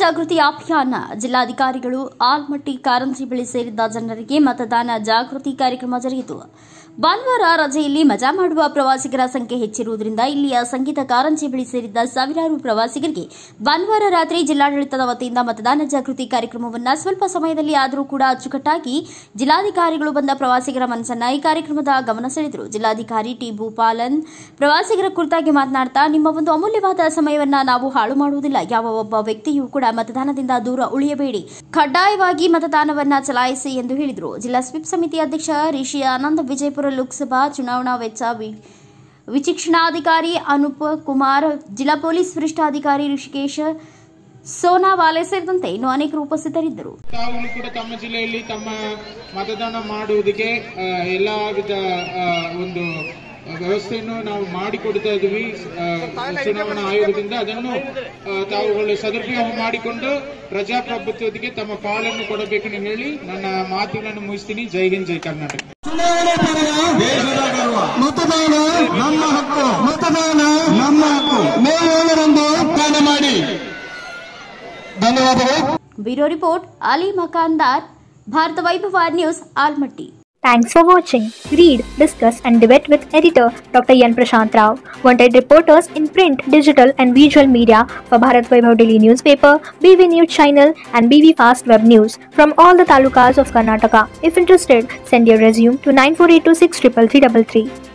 ಜಾಗೃತಿ ಅಭಿಯಾನ ಜಿಲ್ಲಾಧಿಕಾರಿಗಳು ಆಲ್ಮಟ್ಟಿ ಕಾರಂಜಿ ಬಳಿ ಸೇರಿದ್ದ ಜನರಿಗೆ ಮತದಾನ ಜಾಗೃತಿ ಕಾರ್ಯಕ್ರಮ ಜರುಗಿತು ಭಾನುವಾರ ರಜೆಯಲ್ಲಿ ಮಜಾ ಮಾಡುವ ಪ್ರವಾಸಿಗರ ಸಂಖ್ಯೆ ಹೆಚ್ಚಿರುವುದರಿಂದ ಇಲ್ಲಿಯ ಸಂಗೀತ ಕಾರಂಜಿ ಬಳಿ ಸೇರಿದ್ದ ಸಾವಿರಾರು ಪ್ರವಾಸಿಗರಿಗೆ ಭಾನುವಾರ ರಾತ್ರಿ ಜಿಲ್ಲಾಡಳಿತದ ವತಿಯಿಂದ ಮತದಾನ ಜಾಗೃತಿ ಕಾರ್ಯಕ್ರಮವನ್ನು ಸ್ವಲ್ಪ ಸಮಯದಲ್ಲಿ ಆದರೂ ಕೂಡ ಅಚ್ಚುಕಟ್ಟಾಗಿ ಜಿಲ್ಲಾಧಿಕಾರಿಗಳು ಬಂದ ಪ್ರವಾಸಿಗರ ಮನಸ್ಸನ್ನ ಈ ಕಾರ್ಯಕ್ರಮದ ಗಮನ ಸೆಳೆದರು ಜಿಲ್ಲಾಧಿಕಾರಿ ಟಿ ಭೂಪಾಲನ್ ಪ್ರವಾಸಿಗರ ಕುರಿತಾಗಿ ಮಾತನಾಡ್ತಾ ನಿಮ್ಮ ಒಂದು ಅಮೂಲ್ಯವಾದ ಸಮಯವನ್ನ ನಾವು ಹಾಳು ಮಾಡುವುದಿಲ್ಲ ಯಾವ ಒಬ್ಬ ವ್ಯಕ್ತಿಯೂ ಕೂಡ ಮತದಾನದಿಂದ ದೂರ ಉಳಿಯಬೇಡಿ ಕಡ್ಡಾಯವಾಗಿ ಮತದಾನವನ್ನ ಚಲಾಯಿಸಿ ಎಂದು ಹೇಳಿದರು ಜಿಲ್ಲಾ ಸ್ವಿಪ್ ಸಮಿತಿ ಅಧ್ಯಕ್ಷ ರಿಷಿ ಆನಂದ್ ವಿಜಯಪುರ ಲೋಕಸಭಾ ಚುನಾವಣಾ ವೆಚ್ಚ ವಿ- ವಿಚಕ್ಷಣಾಧಿಕಾರಿ ಅನೂಪ್ ಕುಮಾರ್ ಜಿಲ್ಲಾ ಪೊಲೀಸ್ ವರಿಷ್ಠಾಧಿಕಾರಿ ಋಷಿಕೇಶ್ ಸೋನಾವಾಲೆ ಸೇರಿದಂತೆ ಇನ್ನು ಅನೇಕರು ಉಪಸ್ಥಿತರಿದ್ದರು ತಾವುಗಳು ಕೂಡ ತಮ್ಮ ಜಿಲ್ಲೆಯಲ್ಲಿ ತಮ್ಮ ಮತದಾನ ಮಾಡುವುದಕ್ಕೆ ಆ, ಎಲ್ಲಾ ವಿಧ ಆ, ಒಂದು ವ್ಯವಸ್ಥೆಯನ್ನು ನಾವು ಮಾಡಿಕೊಡ್ತಾ ಇದ್ದೀವಿ ಆ, ಚುನಾವಣಾ ಆಯೋಗದಿಂದ ಅದನ್ನು ಆ, ತಾವುಗಳು ಸದುಪಯೋಗ ಮಾಡಿಕೊಂಡು ಪ್ರಜಾಪ್ರಭುತ್ವಕ್ಕೆ ತಮ್ಮ ಪಾಲನ್ನು ಕೊಡಬೇಕೆಂದು ಹೇಳಿ ನನ್ನ ಮಾತುಗಳನ್ನು ಮುಗಿಸ್ತೀನಿ ಜೈ ಹಿಂದ್ ಜೈ ಕರ್ನಾಟಕ ಚುನಾವಣೆ ಪಡೆದ ದೇಶದ ಗರ್ವ ಮತದಾನ ನಮ್ಮ ಹಕ್ಕು ಮತದಾನ ನಮ್ಮ ಹಕ್ಕು ಮೇ ಏಳರಂದು ಮತದಾನ ಮಾಡಿ ಧನ್ಯವಾದಗಳು bureau report Ali Makandar Bharatha Vaibhava news Almatti Thanks for watching. Read, discuss, and debate with editor Dr. Yan Prashant Rao. Wanted reporters in print, digital, and visual media for Bharat Vaibhav Daily newspaper, BV News channel, and BV Fast Web News from all the talukas of Karnataka. If interested, send your resume to 9482633333.